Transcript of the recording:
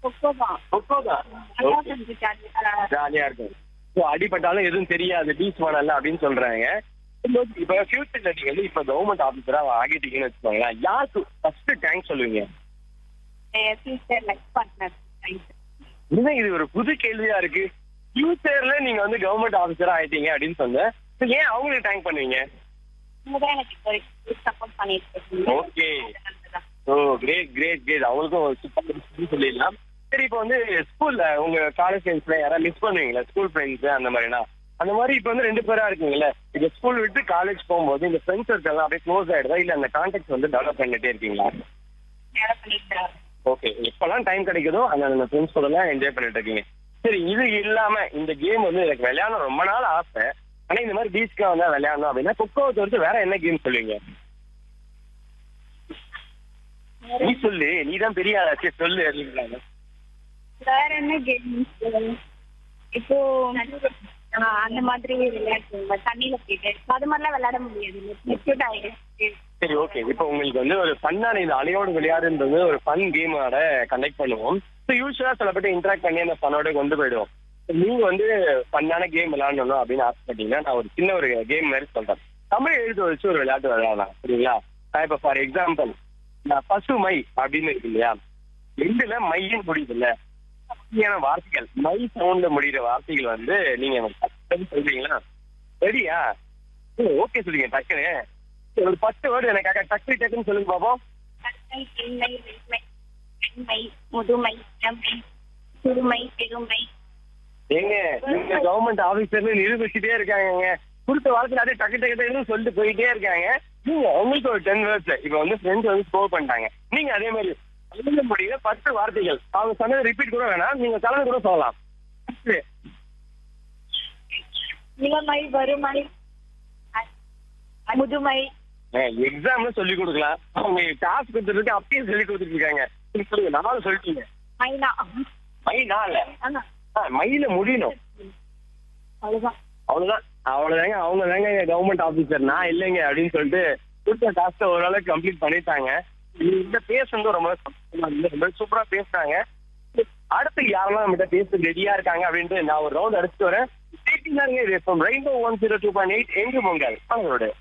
கொக்கோ தான் கொக்கோ தான் அதான் கொஞ்சம் ஜாலியா ஜாலியா இருக்கும் ஸோ அடிபட்டாலும் எதுவும் தெரியாது பீச் பண்ணல அப்படின்னு சொல்றாங்க இப்ப ஃபியூச்சர்ல நீங்க வந்து இப்ப கவர்மெண்ட் ஆபீசரா ஆகிட்டீங்கன்னு வச்சுக்கோங்களேன் யாருக்கு ஃபர்ஸ்ட் தேங்க்ஸ் சொல்லுவீங்க ஃபியூச்சர் லைஃப் பார்ட்னர் என்ன இது ஒரு புது கேள்வியா இருக்கு ஃபியூச்சர்ல நீங்க வந்து கவர்மெண்ட் ஆபீசரா ஆயிட்டீங்க அப்படின்னு சொன்னேன் So, ஏன் அவங்களுக்கு தேங்க் பண்ணுவீங்க அவங்க தான் எனக்கு இப்போ வரைக்கும் சப்போர்ட் பண்ணிட்டு இருக்கீங்க Okay. அதனாலதான். ஓ கிரேட் கிரேட் கிரேட் அவங்களுக்கும் ஒரு சூப்பர் சொல்லிடலாம் சரி இப்போ வந்து ஸ்கூல்ல உங்க காலேஜ் ஃப்ரெண்ட்ஸ்ல யாராவது மிஸ் பண்ணுவீங்களா ஸ்கூல் ஃப்ரெண்ட்ஸ் அந்த மாதிரினா அந்த மாதிரி இப்போ வந்து ரெண்டு பேரா இருக்கீங்கல்ல இப்போ ஸ்கூல் விட்டு காலேஜ் போகும்போது இந்த ஃப்ரெண்ட்ஸ் சர்க்கிள் அப்படியே க்ளோஸ் ஆயிடுதா இல்ல அந்த கான்டாக்ட் வந்து டெவலப் பண்ணிட்டே இருக்கீங்களா வேலை பண்ணிட்டு தான் ஓகே எப்பெல்லாம் டைம் கிடைக்குதோ அந்த அந்த ஃப்ரெண்ட்ஸ் கூட எல்லாம் என்ஜாய் பண்ணிட்டு இருக்கீங்க சரி இது இல்லாம இந்த கேம் வந்து எனக்கு விளையாடணும் ரொம்ப நாள் ஆசை ஆனா இந்த மாதிரி பீச்க்கு வந்தா விளையாடணும் அப்படின்னா கொக்கோவை தவிர்த்து வேற என்ன கேம் சொல்லுவீங்க நீ சொல்லு நீ தான் பெரிய ஆளாச்சு சொல்லு அப்படின்றாங்க வேற என்ன கேம்ஸ் இப்போ ஆ, அந்த மாதிரி விளையாட்டு தண்ணியில போயிட்டு அது மாதிரிலாம் விளையாட முடியாது மெச்சூர்ட் ஆயிடுச்சு சரி ஓகே இப்போ உங்களுக்கு வந்து ஒரு ஃபன்னான இது அலையோடு விளையாடுன்றது ஒரு ஃபன் கேமோட கண்டக்ட் பண்ணுவோம் ஸோ யூஸ்வலா சில பேர் இன்டராக்ட் பண்ணி அந்த ஃபன்னோட கொண்டு போயிடுவோம் So, நீங்க வந்து ஃபன்னான கேம் விளையாடணும் அப்படின்னு ஆசைப்பட்டீங்கன்னா நான் ஒரு சின்ன ஒரு கேம் மாதிரி சொல்றேன் தமிழ் எழுத்து வச்சு ஒரு விளையாட்டு விளையாடலாம் சரிங்களா நான் இப்போ ஃபார் எக்ஸாம்பிள் நான் பசுமை அப்படின்னு இருக்கு இல்லையா ரெண்டுல மையின் முடியுது இல்ல சரியான வார்த்தைகள் மை சவுண்ட்ல முடியிற வார்த்தைகள் வந்து நீங்க எனக்கு டக்குன்னு சொல்றீங்களா ரெடியா ஓகே சொல்லுங்க டக்குன்னு ஒரு பத்து வேர்டு எனக்காக டக்கு டக்குன்னு சொல்லுங்க பாப்போம் தன்மை பெண்மை வெண்மை பெண்மை முதுமை இளமை சிறுமை பெருமை ஏங்க நீங்க கவர்மெண்ட் ஆபீசர்னு நிரூபிச்சுட்டே இருக்காங்க கொடுத்த வாரத்துல அப்படியே டக்கு டக்கு டக்குன்னு சொல்லிட்டு போயிட்டே இருக்காங்க நீங்க உங்களுக்கு ஒரு டென் வேர்ட்ஸ் இப்ப வந்து ஃப்ரெண்ட்ஸ் வந்து ஸ்கோர் பண்ணிட்டாங்க நீங்க அதே மாதிரி எழுத முடியல பத்து வார்த்தைகள் அவங்க சொன்னதை ரிப்பீட் கூட வேணாம் நீங்க கலந்து கூட சொல்லலாம் First, இளமை வறுமை அ- முதுமை எக்ஸாம்ல சொல்லி கொடுக்கலாம் அவங்க டாஸ்க் கொடுத்துருக்கு அப்பயே சொல்லி கொடுத்துட்டு இருக்காங்க சரி, சொல்லுங்க நாலு சொல்லிட்டீங்க மைனா மை நால ஆனா மயில முடியணும் அவ்வளவுதான் அவ்வளவுதான் அவ்வளவுதாங்க அவங்க தாங்க கவர்மெண்ட் ஆபீசர் நான் இல்லைங்க அப்படின்னு சொல்லிட்டு கொடுத்த டாஸ்க ஓரளவுக்கு கம்ப்ளீட் பண்ணிட்டாங்க இந்த பேஸ் வந்து ரொம்ப சந்தோஷமா இருந்தது. ரொம்ப சூப்பரா பேசுறாங்க அடுத்து யாரெல்லாம் நம்மகிட்ட பேச ரெடியா இருக்காங்க அப்படின்ட்டு நான் ஒரு ரவுண்ட் அடிச்சுட்டு வரேன் rainbow one zero two point eight எங்க பொங்கல் அவங்களோட